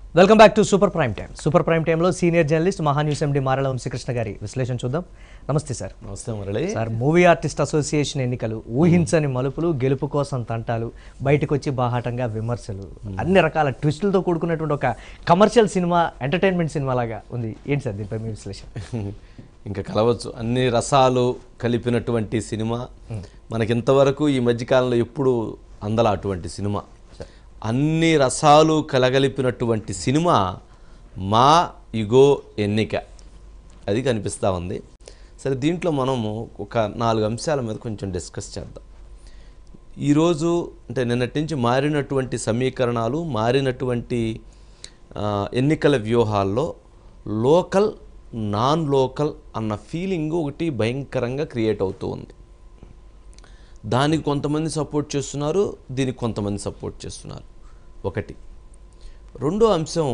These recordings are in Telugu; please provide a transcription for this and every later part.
Welcome back to super prime time super prime టైంలో senior journalist Maha News MD Marella Vamsikrishna గారి విశ్లేషణ చూద్దాం నమస్తే సార్ నమస్తే Murali sir movie artist association ఎన్నికలు ఊహించని మలుపులు గెలుపు కోసం తంటాలు బయటకు వచ్చి బాహాటంగా విమర్శలు అన్ని రకాల ట్విస్టులతో కూడుకున్నటువంటి ఒక కమర్షియల్ సినిమా ఎంటర్టైన్మెంట్ సినిమా లాగా ఉంది ఏంటి సార్ దీనిపై మీ విశ్లేషణ ఇంకా కలవచ్చు అన్ని రసాలు కలిపినటువంటి సినిమా మనకి ఇంతవరకు ఈ మధ్యకాలంలో ఎప్పుడు అందల అటువంటి సినిమా అన్ని రసాలు కలగలిపినటువంటి సినిమా మా ఇగో ఎన్నిక అది కనిపిస్తూ ఉంది సరే దీంట్లో మనము ఒక నాలుగు అంశాల మీద కొంచెం డిస్కస్ చేద్దాం ఈరోజు అంటే నిన్నటి నుంచి మారినటువంటి సమీకరణాలు మారినటువంటి ఆ, ఎన్నికల వ్యూహాల్లో లోకల్ నాన్ లోకల్ అన్న ఫీలింగ్ ఒకటి భయంకరంగా క్రియేట్ అవుతూ ఉంది దానికి కొంతమంది సపోర్ట్ చేస్తున్నారు దీనికి కొంతమంది సపోర్ట్ చేస్తున్నారు ఒకటి రెండో అంశం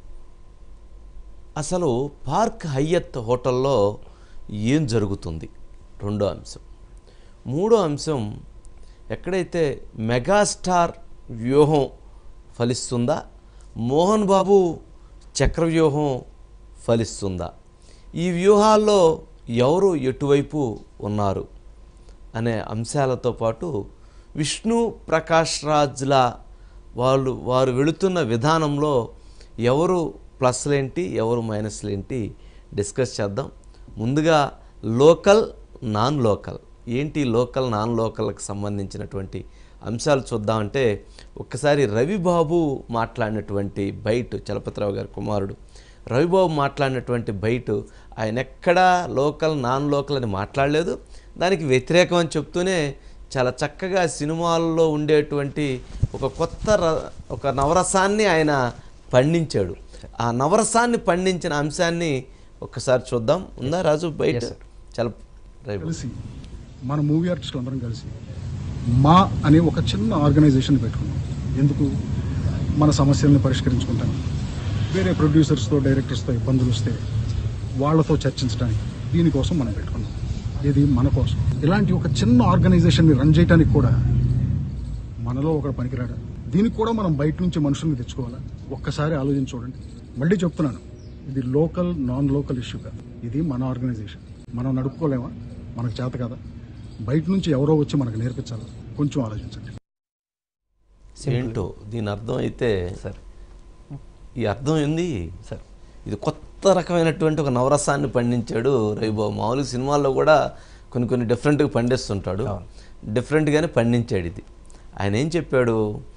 అసలు పార్క్ హయ్యత్ హోటల్లో ఏం జరుగుతుంది రెండో అంశం మూడో అంశం ఎక్కడైతే మెగాస్టార్ వ్యూహం ఫలిస్తుందా మోహన్ బాబు చక్రవ్యూహం ఫలిస్తుందా ఈ వ్యూహాల్లో ఎవరు ఎటువైపు ఉన్నారు అనే అంశాలతో పాటు విష్ణు ప్రకాష్ రాజ్ల వాళ్ళు వారు వెళుతున్న విధానంలో ఎవరు ప్లస్లేంటి ఎవరు మైనస్లేంటి డిస్కస్ చేద్దాం ముందుగా లోకల్ నాన్ లోకల్ ఏంటి లోకల్ నాన్ లోకల్కి సంబంధించినటువంటి అంశాలు చూద్దామంటే ఒక్కసారి రవిబాబు మాట్లాడినటువంటి బయట చలపతిరావు గారి కుమారుడు రవిబాబు మాట్లాడినటువంటి బయట ఆయన ఎక్కడా లోకల్ నాన్ లోకల్ అని మాట్లాడలేదు దానికి వ్యతిరేకం అని చెప్తూనే చాలా చక్కగా సినిమాల్లో ఉండేటువంటి ఒక కొత్త ర- ఒక నవరసాన్ని ఆయన పండించాడు ఆ నవరసాన్ని పండించిన అంశాన్ని ఒక్కసారి చూద్దాం ఉందా రాజు బయట చాలా రవి కలిసి మన మూవీ ఆర్టిస్టులు అందరం కలిసి మా అనే ఒక చిన్న ఆర్గనైజేషన్ పెట్టుకున్నాం ఎందుకు మన సమస్యల్ని పరిష్కరించుకుంటాం వేరే ప్రొడ్యూసర్స్తో డైరెక్టర్స్తో ఇబ్బందులు వస్తే వాళ్ళతో చర్చించడానికి దీనికోసం మనం పెట్టుకున్నాం ఇది మన కోసం ఇలాంటి ఒక చిన్న ఆర్గనైజేషన్ని రన్ చేయడానికి కూడా మనలో ఒకడు పనికిరాడా దీనికి కూడా మనం బయట నుంచి మనుషుల్ని తెచ్చుకోవాలా ఒక్కసారి ఆలోచించి చూడండి మళ్ళీ చెప్తున్నాను ఇది లోకల్ నాన్ లోకల్ ఇష్యూ కాదు ఇది మన ఆర్గనైజేషన్ మనం నడుపుకోలేమా మనకు చేత కదా బయట నుంచి ఎవరో వచ్చి మనకు నేర్పించాలి కొంచెం ఆలోచించండి ఏంటో దీని అర్థం అయితే సార్ ఈ అర్థం ఏంది సార్ ఇది కొత్త రకమైనటువంటి ఒక నవరసాన్ని పండించాడు రవిబాబు మామూలు సినిమాల్లో కూడా కొన్ని కొన్ని డిఫరెంట్గా పండిస్తుంటాడు డిఫరెంట్గానే పండించాడు ఇది ఆయన ఏం చెప్పాడు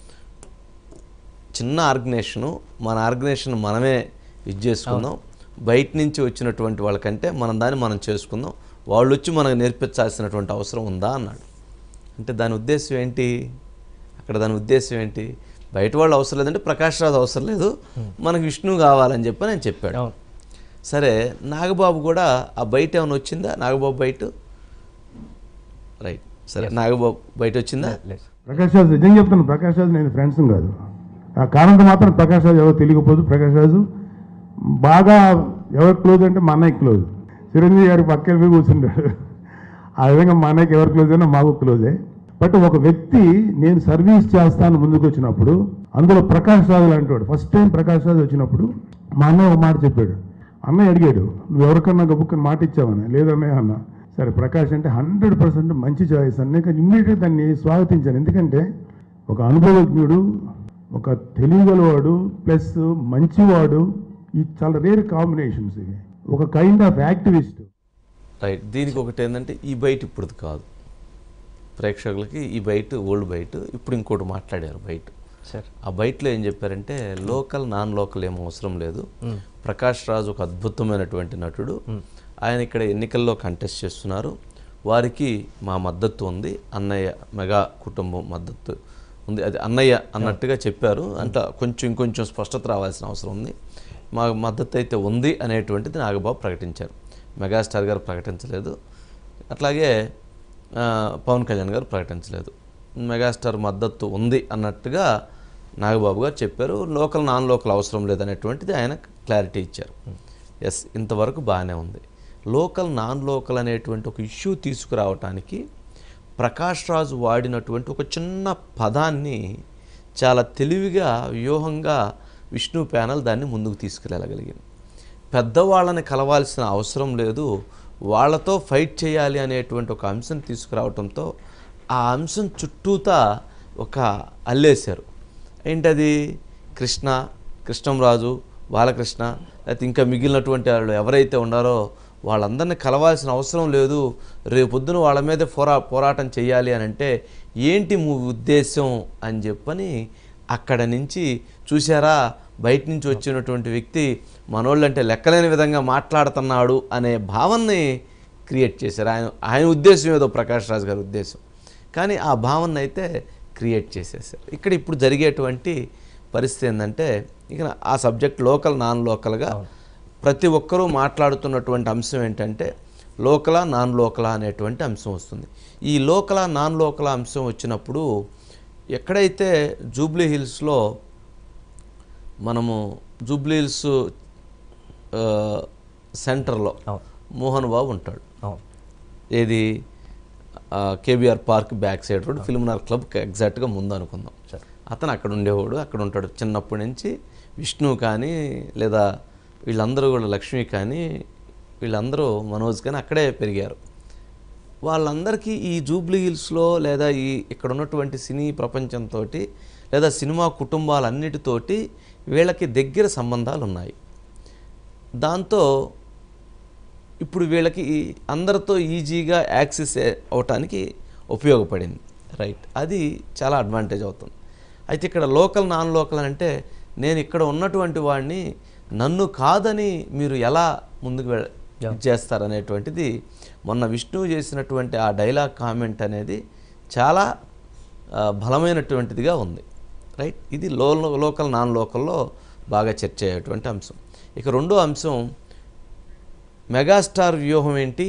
చిన్న ఆర్గనైజేషను మన ఆర్గనైజేషన్ మనమే ఇది చేసుకుందాం బయట నుంచి వచ్చినటువంటి వాళ్ళకంటే మనం దాన్ని మనం చేసుకుందాం వాళ్ళు వచ్చి మనకు నేర్పించాల్సినటువంటి అవసరం ఉందా అన్నాడు అంటే దాని ఉద్దేశం ఏంటి అక్కడ దాని ఉద్దేశం ఏంటి బయట వాళ్ళు అవసరం లేదంటే ప్రకాష్ రాజ్ అవసరం లేదు మనకు విష్ణు కావాలని చెప్పి నేను చెప్పాడు అవును సరే నాగబాబు కూడా ఆ బయట ఏమైనా వచ్చిందా నాగబాబు బయట రైట్ సరే నాగబాబు బయట వచ్చిందా లేదు ప్రకాష్ రాజు నిజం చెప్తాను ప్రకాష్ రాజు నేను ఫ్రెండ్స్ కాదు ఆ కారణంతో మాత్రం ప్రకాష్ రాజు ఎవరు తెలియకపోదు ప్రకాష్ రాజు బాగా ఎవరు క్లోజ్ అంటే మా అన్నయ్య క్లోజ్ చిరంజీవి గారి పక్కన పోయి కూర్చుంటాడు ఆ విధంగా మా అన్నయ్యకి ఎవరు క్లోజ్ అయినా మాకు క్లోజే బట్ ఒక వ్యక్తి నేను సర్వీస్ చేస్తాను ముందుకు వచ్చినప్పుడు అందులో ప్రకాష్ రాజు లాంటి వాడు ఫస్ట్ టైం ప్రకాష్ రాజు వచ్చినప్పుడు మా అన్నయ్య ఒక మాట చెప్పాడు అన్నయ్య అడిగాడు నువ్వు ఎవరికన్నా గబుక్కని మాట ఇచ్చావని లేదన్నయ్య అన్న సరే ప్రకాష్ అంటే హండ్రెడ్ పర్సెంట్ మంచి చాయిస్ అన్న కానీ ఇమ్మీడియట్గా దాన్ని స్వాగతించాను ఎందుకంటే ఒక అనుభవజ్ఞుడు ఒక తెలియగలవాడు ప్లస్ మంచివాడు ఈ చాలా రేర్ కాంబినేషన్స్ ఇవి ఒక కైండ్ ఆఫ్ యాక్టివిస్ట్ రైట్ దీనికి ఒకటి ఏంటంటే ఈ బయట ఇప్పుడు కాదు ప్రేక్షకులకి ఈ బయట ఓల్డ్ బయట ఇప్పుడు ఇంకోటి మాట్లాడారు బయట సార్ ఆ బయటలో ఏం చెప్పారంటే లోకల్ నాన్ లోకల్ ఏం అవసరం లేదు ప్రకాష్ రాజు ఒక అద్భుతమైనటువంటి నటుడు ఆయన ఇక్కడ ఎన్నికల్లో కంటెస్ట్ చేస్తున్నారు వారికి మా మద్దతు ఉంది అన్నయ్య మెగా కుటుంబం మద్దతు ఉంది అది అన్నయ్య అన్నట్టుగా చెప్పారు అంటే కొంచెం ఇంకొంచెం స్పష్టత రావాల్సిన అవసరం ఉంది మా మద్దతు అయితే ఉంది అనేటువంటిది నాగబాబు ప్రకటించారు మెగాస్టార్ గారు ప్రకటించలేదు అట్లాగే ఆ, పవన్ కళ్యాణ్ గారు ప్రకటించలేదు మెగాస్టార్ మద్దతు ఉంది అన్నట్టుగా నాగబాబు గారు చెప్పారు లోకల్ నాన్ లోకల్ అవసరం లేదనేటువంటిది ఆయన క్లారిటీ ఇచ్చారు ఎస్ ఇంతవరకు బాగానే ఉంది లోకల్ నాన్ లోకల్ అనేటువంటి ఒక ఇష్యూ తీసుకురావటానికి ప్రకాష్ రాజు వాడినటువంటి ఒక చిన్న పదాన్ని చాలా తెలివిగా వ్యూహంగా విష్ణు ప్యానల్ దాన్ని ముందుకు తీసుకెళ్ళగలిగింది పెద్దవాళ్ళని కలవాల్సిన అవసరం లేదు వాళ్ళతో ఫైట్ చేయాలి అనేటువంటి ఒక అంశం తీసుకురావడంతో ఆ అంశం చుట్టూతా ఒక అల్లేశారు ఏంటది కృష్ణ కృష్ణంరాజు బాలకృష్ణ లేకపోతే ఇంకా మిగిలినటువంటి వాళ్ళు ఎవరైతే ఉన్నారో వాళ్ళందరినీ కలవాల్సిన అవసరం లేదు రేపొద్దున వాళ్ళ మీద పోరా పోరాటం చేయాలి అని అంటే ఏంటి మీ ఉద్దేశం అని చెప్పని అక్కడ నుంచి చూసారా బయట నుంచి వచ్చినటువంటి వ్యక్తి మనోళ్ళంటే లెక్కలేని విధంగా మాట్లాడుతున్నాడు అనే భావనని క్రియేట్ చేశారు ఆయన ఆయన ఉద్దేశం ఏదో ప్రకాష్ రాజ్ గారి ఉద్దేశం కానీ ఆ భావన అయితే క్రియేట్ చేసేసారు ఇక్కడ ఇప్పుడు జరిగేటువంటి పరిస్థితి ఏంటంటే ఇక ఆ సబ్జెక్ట్ లోకల్ నాన్ లోకల్గా ప్రతి ఒక్కరూ మాట్లాడుతున్నటువంటి అంశం ఏంటంటే లోకలా నాన్ లోకలా అనేటువంటి అంశం వస్తుంది ఈ లోకలా నాన్ లోకలా అంశం వచ్చినప్పుడు ఎక్కడైతే జూబ్లీ హిల్స్లో మనము జూబ్లీ హిల్స్ ఆ, సెంటర్లో అవును. మోహన్ బాబు ఉంటాడు అవును ఏది KBR park back side road ఫిల్మ్నార్ క్లబ్ ఎగ్జాక్ట్గా ముందు అనుకుందాం సరే. అతను అక్కడ ఉండేవాడు అక్కడ ఉంటాడు చిన్నప్పటి నుంచి విష్ణు కానీ లేదా వీళ్ళందరూ కూడా లక్ష్మి కానీ వీళ్ళందరూ మనోజ్ కానీ అక్కడే పెరిగారు వాళ్ళందరికీ ఈ జూబ్లీ హిల్స్లో లేదా ఈ ఇక్కడ ఉన్నటువంటి సినీ ప్రపంచంతో లేదా సినిమా కుటుంబాలన్నిటితోటి వీళ్ళకి దగ్గర సంబంధాలు ఉన్నాయి దాంతో ఇప్పుడు వీళ్ళకి ఈ అందరితో ఈజీగా యాక్సెస్ అవటానికి ఉపయోగపడింది రైట్ అది చాలా అడ్వాంటేజ్ అవుతుంది అయితే ఇక్కడ లోకల్ నాన్ లోకల్ అంటే నేను ఇక్కడ ఉన్నటువంటి వాడిని నన్ను కాదని మీరు ఎలా ముందుకు వెళ్ చేస్తారనేటువంటిది మొన్న విష్ణువు చేసినటువంటి ఆ డైలాగ్ కామెంట్ అనేది చాలా ఆ, బలమైనటువంటిదిగా ఉంది రైట్ ఇది లో లోకల్ నాన్ లోకల్లో బాగా చర్చ అయ్యేటువంటి అంశం ఇక రెండో అంశం మెగాస్టార్ వ్యూహం ఏంటి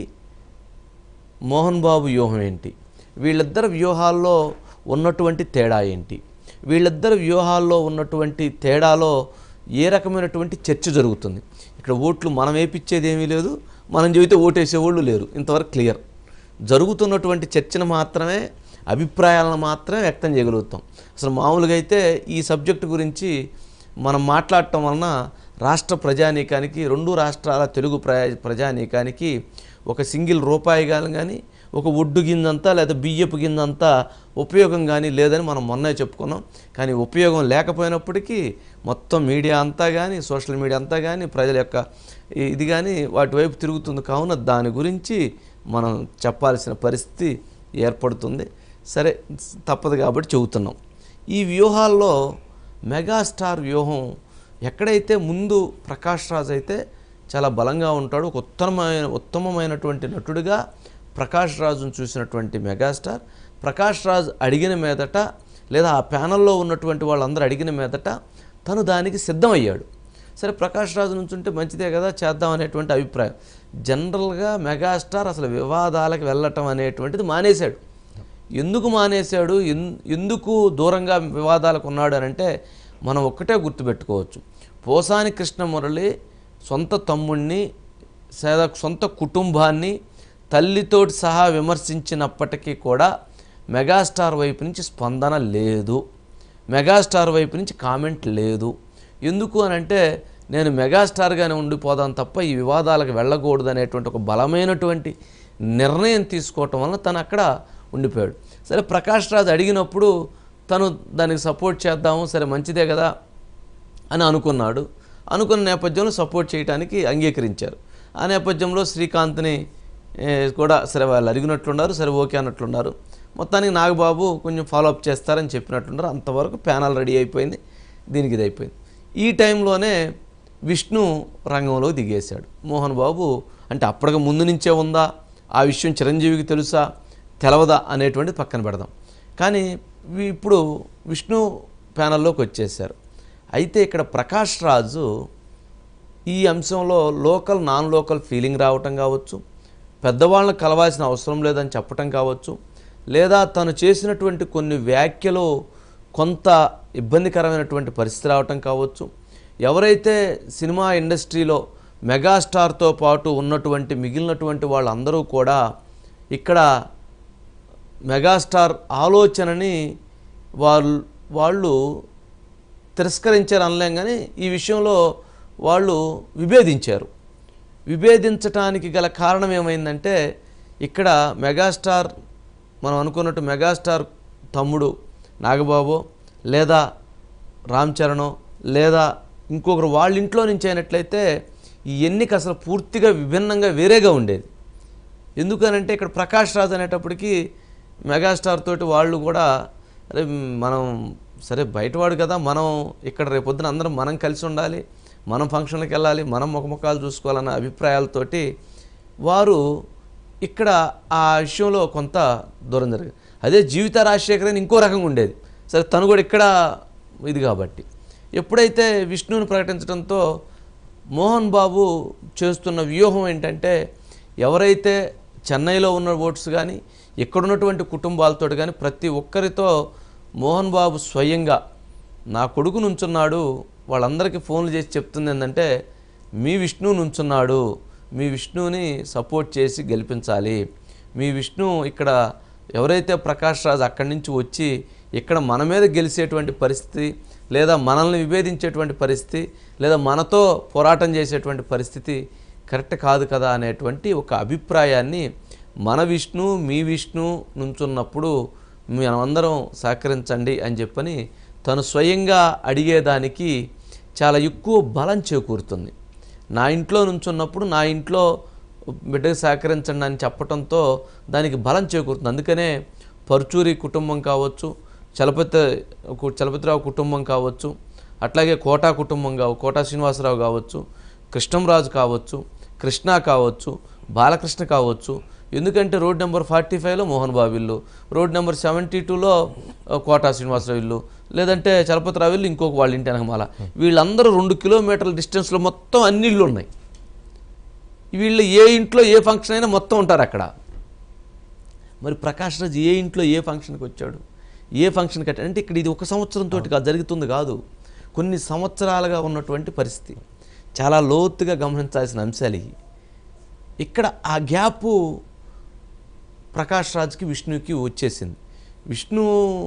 మోహన్ బాబు వ్యూహం ఏంటి వీళ్ళిద్దరు వ్యూహాల్లో ఉన్నటువంటి తేడా ఏంటి వీళ్ళిద్దరు వ్యూహాల్లో ఉన్నటువంటి తేడాలో ఏ రకమైనటువంటి చర్చ జరుగుతుంది ఇక్కడ ఓట్లు మనం వేపించేది ఏమీ లేదు మనం చెబితే ఓటేసేవాళ్ళు లేరు ఇంతవరకు క్లియర్ జరుగుతున్నటువంటి చర్చను మాత్రమే అభిప్రాయాలను మాత్రమే వ్యక్తం చేయగలుగుతాం అసలు మామూలుగా అయితే ఈ సబ్జెక్టు గురించి మనం మాట్లాడటం వలన రాష్ట్ర ప్రజానీకానికి రెండు రాష్ట్రాల తెలుగు ప్ర ప్రజానీకానికి ఒక సింగిల్ రూపాయి కానీ ఒక ఒడ్డు గింజంతా లేదా బియ్యపు గింజంతా ఉపయోగం కానీ లేదని మనం మొన్నే చెప్పుకున్నాం కానీ ఉపయోగం లేకపోయినప్పటికీ మొత్తం మీడియా అంతా కానీ సోషల్ మీడియా అంతా కానీ ప్రజల యొక్క ఈ- ఇది కానీ వాటి వైపు తిరుగుతుంది కావున దాని గురించి మనం చెప్పాల్సిన పరిస్థితి ఏర్పడుతుంది సరే తప్పదు కాబట్టి చెబుతున్నాం ఈ వ్యూహాల్లో మెగాస్టార్ వ్యూహం ఎక్కడైతే ముందు ప్రకాష్ రాజ్ అయితే చాలా బలంగా ఉంటాడు ఒక ఉత్తమమైన ఉత్తమమైనటువంటి నటుడిగా ప్రకాష్ రాజును చూసినటువంటి మెగాస్టార్ ప్రకాష్ రాజ్ అడిగిన మీదట లేదా ఆ ప్యానల్లో ఉన్నటువంటి వాళ్ళందరూ అడిగిన మీదట తను దానికి సిద్ధమయ్యాడు సరే ప్రకాష్ రాజు నుంచి ఉంటే మంచిదే కదా చేద్దాం అనేటువంటి అభిప్రాయం జనరల్గా మెగాస్టార్ అసలు వివాదాలకు వెళ్ళటం అనేటువంటిది మానేశాడు ఎందుకు మానేశాడు ఎన్- ఎందుకు దూరంగా వివాదాలకు ఉన్నాడు అని అంటే మనం ఒక్కటే గుర్తుపెట్టుకోవచ్చు పోసాని కృష్ణమురళి సొంత తమ్ముణ్ణి లేదా సొంత కుటుంబాన్ని తల్లితోటి సహా విమర్శించినప్పటికీ కూడా మెగాస్టార్ వైపు నుంచి స్పందన లేదు మెగాస్టార్ వైపు నుంచి కామెంట్ లేదు ఎందుకు అని అంటే నేను మెగాస్టార్గానే ఉండిపోదాం తప్ప ఈ వివాదాలకు వెళ్ళకూడదు అనేటువంటి ఒక బలమైనటువంటి నిర్ణయం తీసుకోవటం వలన తను అక్కడ ఉండిపోయాడు సరే ప్రకాష్ రాజ్ అడిగినప్పుడు తను దానికి సపోర్ట్ చేద్దాము సరే మంచిదే కదా అని అనుకున్నాడు అనుకున్న నేపథ్యంలో సపోర్ట్ చేయడానికి అంగీకరించారు ఆ నేపథ్యంలో శ్రీకాంత్ని ఏ, కూడా సరే వాళ్ళు అడిగినట్లున్నారు సరే ఓకే అన్నట్లున్నారు మొత్తానికి నాగబాబు కొంచెం ఫాలోఅప్ చేస్తారని చెప్పినట్లున్నారు అంతవరకు ప్యానల్ రెడీ అయిపోయింది దీనికి ఇది అయిపోయింది ఈ టైంలోనే విష్ణు రంగంలో దిగేశాడు మోహన్ బాబు అంటే అప్పటికి ముందు నుంచే ఉందా ఆ విషయం చిరంజీవికి తెలుసా తెలవదా అనేటువంటిది పక్కన పెడదాం కానీ వి- ఇప్పుడు విష్ణు ప్యానల్లోకి వచ్చేసారు అయితే ఇక్కడ ప్రకాష్ రాజు ఈ అంశంలో లోకల్ నాన్ లోకల్ ఫీలింగ్ రావటం కావచ్చు పెద్దవాళ్ళని కలవాల్సిన అవసరం లేదని చెప్పటం కావచ్చు లేదా తను చేసినటువంటి కొన్ని వ్యాఖ్యలు కొంత ఇబ్బందికరమైనటువంటి పరిస్థితి రావటం కావచ్చు ఎవరైతే సినిమా ఇండస్ట్రీలో మెగాస్టార్తో పాటు ఉన్నటువంటి మిగిలినటువంటి వాళ్ళందరూ కూడా ఇక్కడ మెగాస్టార్ ఆలోచనని వాళ్ళు వాళ్ళు తిరస్కరించారు అనలేం కానీ ఈ విషయంలో వాళ్ళు విభేదించారు విభేదించటానికి గల కారణం ఏమైందంటే ఇక్కడ మెగాస్టార్ మనం అనుకున్నట్టు మెగాస్టార్ తమ్ముడు నాగబాబు లేదా రామ్ చరణో లేదా ఇంకొకరు వాళ్ళ ఇంట్లో నుంచి అయినట్లయితే ఈ ఎన్నిక అసలు పూర్తిగా విభిన్నంగా వేరేగా ఉండేది ఎందుకనంటే ఇక్కడ ప్రకాష్ రాజ్ అనేటప్పటికి మెగాస్టార్ తోటి వాళ్ళు కూడా అరే మనం సరే బయటవాడు కదా మనం ఇక్కడ రేపొద్దున అందరం మనం కలిసి ఉండాలి మనం ఫంక్షన్లకు వెళ్ళాలి మనం ముఖముఖాలు చూసుకోవాలన్న అభిప్రాయాలతోటి వారు ఇక్కడ ఆ విషయంలో కొంత దూరం జరిగింది అదే జీవిత రాజశేఖరన్ ఇంకో రకంగా ఉండేది సరే తను కూడా ఇక్కడ ఇది కాబట్టి ఎప్పుడైతే విష్ణువుని ప్రకటించడంతో మోహన్ బాబు చేస్తున్న వ్యూహం ఏంటంటే ఎవరైతే చెన్నైలో ఉన్న ఓట్స్ కానీ ఇక్కడ ఉన్నటువంటి కుటుంబాలతో కానీ ప్రతి ఒక్కరితో మోహన్ బాబు స్వయంగా నా కొడుకు నుంచున్నాడు వాళ్ళందరికీ ఫోన్లు చేసి చెప్తుంది ఏంటంటే మీ విష్ణువు నుంచున్నాడు మీ విష్ణువుని సపోర్ట్ చేసి గెలిపించాలి మీ విష్ణు ఇక్కడ ఎవరైతే ప్రకాష్ రాజ్ అక్కడి నుంచి వచ్చి ఇక్కడ మన మీద గెలిచేటువంటి పరిస్థితి లేదా మనల్ని విభేదించేటువంటి పరిస్థితి లేదా మనతో పోరాటం చేసేటువంటి పరిస్థితి కరెక్ట్ కాదు కదా అనేటువంటి ఒక అభిప్రాయాన్ని మన విష్ణు మీ విష్ణు నుంచున్నప్పుడు మనమందరం సహకరించండి అని చెప్పని తను స్వయంగా అడిగేదానికి చాలా ఎక్కువ బలం చేకూరుతుంది నా ఇంట్లో నుంచున్నప్పుడు నా ఇంట్లో బిడ్డకు సహకరించండి అని చెప్పడంతో దానికి బలం చేకూరుతుంది అందుకనే పరుచూరి కుటుంబం కావచ్చు చలపతి కు- చలపతిరావు కుటుంబం కావచ్చు అట్లాగే కోటా కుటుంబం కావు కోటా శ్రీనివాసరావు కావచ్చు కృష్ణంరాజు కావచ్చు కృష్ణ కావచ్చు బాలకృష్ణ కావచ్చు ఎందుకంటే రోడ్ నెంబర్ ఫార్టీ ఫైవ్లో మోహన్ బాబు ఇల్లు రోడ్ నెంబర్ సెవెంటీ టూలో కోటా శ్రీనివాసరావు ఇల్లు లేదంటే చలపతిరావు ఇల్లు ఇంకొక వాళ్ళ ఇంటి వెనకమాల వీళ్ళందరూ రెండు కిలోమీటర్ల డిస్టెన్స్లో మొత్తం అన్ని ఇళ్ళు ఉన్నాయి వీళ్ళు ఏ ఇంట్లో ఏ ఫంక్షన్ అయినా మొత్తం ఉంటారు అక్కడ మరి ప్రకాష్ రాజ్ ఏ ఇంట్లో ఏ ఫంక్షన్కి వచ్చాడు ఏ ఫంక్షన్కి అట్ట అంటే ఇక్కడ ఇది ఒక సంవత్సరంతో కాదు జరుగుతుంది కాదు కొన్ని సంవత్సరాలుగా ఉన్నటువంటి పరిస్థితి చాలా లోతుగా గమనించాల్సిన అంశాలు ఇవి ఇక్కడ ఆ గ్యాపు ప్రకాష్ రాజ్కి విష్ణుకి వచ్చేసింది విష్ణు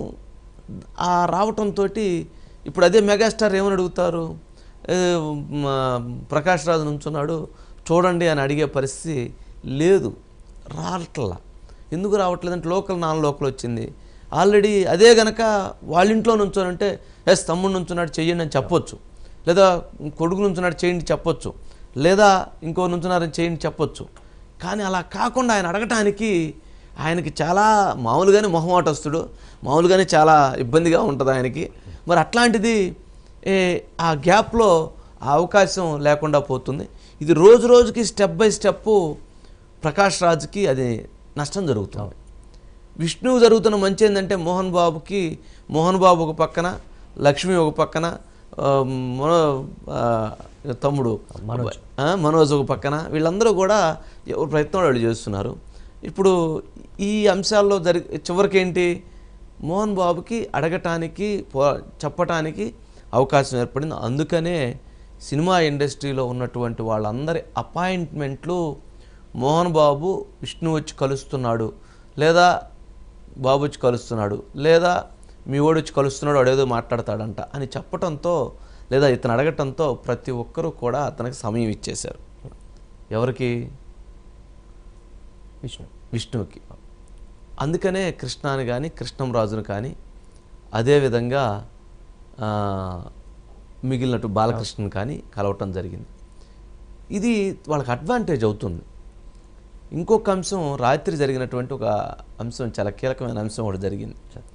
ఆ రావటంతో ఇప్పుడు అదే మెగాస్టార్ ఏమని అడుగుతారు ఏ, మా ప్రకాష్ రాజు నుంచున్నాడు చూడండి అని అడిగే పరిస్థితి లేదు రావట్లా ఎందుకు రావట్లేదంటే లోకల్ నాన్ లోకల్ వచ్చింది ఆల్రెడీ అదే గనక వాళ్ళ ఇంట్లో నుంచోనంటే ఎస్ తమ్ముడు నుంచున్నాడు చెయ్యండి అని చెప్పొచ్చు లేదా కొడుకు నుంచున్నాడు చేయండి చెప్పొచ్చు లేదా ఇంకో నుంచున్నారని చేయండి చెప్పొచ్చు కానీ అలా కాకుండా ఆయన అడగటానికి ఆయనకి చాలా మామూలుగానే మొహమాటస్తుడు మామూలుగానే చాలా ఇబ్బందిగా ఉంటుంది ఆయనకి మరి అట్లాంటిది ఏ, ఆ గ్యాప్లో ఆ అవకాశం లేకుండా పోతుంది ఇది రోజు రోజుకి స్టెప్ బై స్టెప్ ప్రకాష్ రాజ్కి అది నష్టం జరుగుతుంది విష్ణువు జరుగుతున్న మంచి ఏంటంటే మోహన్ బాబుకి మోహన్ బాబు ఒక పక్కన లక్ష్మి ఒక పక్కన ఆ, మనో ఆ, తమ్ముడు ఆ, మనోజ్ ఒక పక్కన వీళ్ళందరూ కూడా ఎవరి ప్రయత్నం వాళ్ళు చేస్తున్నారు ఇప్పుడు ఈ అంశాల్లో జరి చివరికి ఏంటి మోహన్ బాబుకి అడగటానికి పో చెప్పటానికి అవకాశం ఏర్పడింది అందుకనే సినిమా ఇండస్ట్రీలో ఉన్నటువంటి వాళ్ళందరి అపాయింట్మెంట్లు మోహన్ బాబు విష్ణు వచ్చి కలుస్తున్నాడు లేదా బాబు వచ్చి కలుస్తున్నాడు లేదా మీ వాడు వచ్చి కలుస్తున్నాడు వాడేదో మాట్లాడతాడంట అని చెప్పటంతో లేదా ఇతను అడగటంతో ప్రతి ఒక్కరూ కూడా అతనికి సమయం ఇచ్చేశారు ఎవరికి విష్ణు విష్ణువుకి అందుకనే కృష్ణాని కానీ కృష్ణంరాజును కానీ అదేవిధంగా ఆ, మిగిలినట్టు బాలకృష్ణన్ కానీ కలవటం జరిగింది ఇది వాళ్ళకి అడ్వాంటేజ్ అవుతుంది ఇంకొక అంశం రాత్రి జరిగినటువంటి ఒక అంశం చాలా కీలకమైన అంశం ఒకటి జరిగింది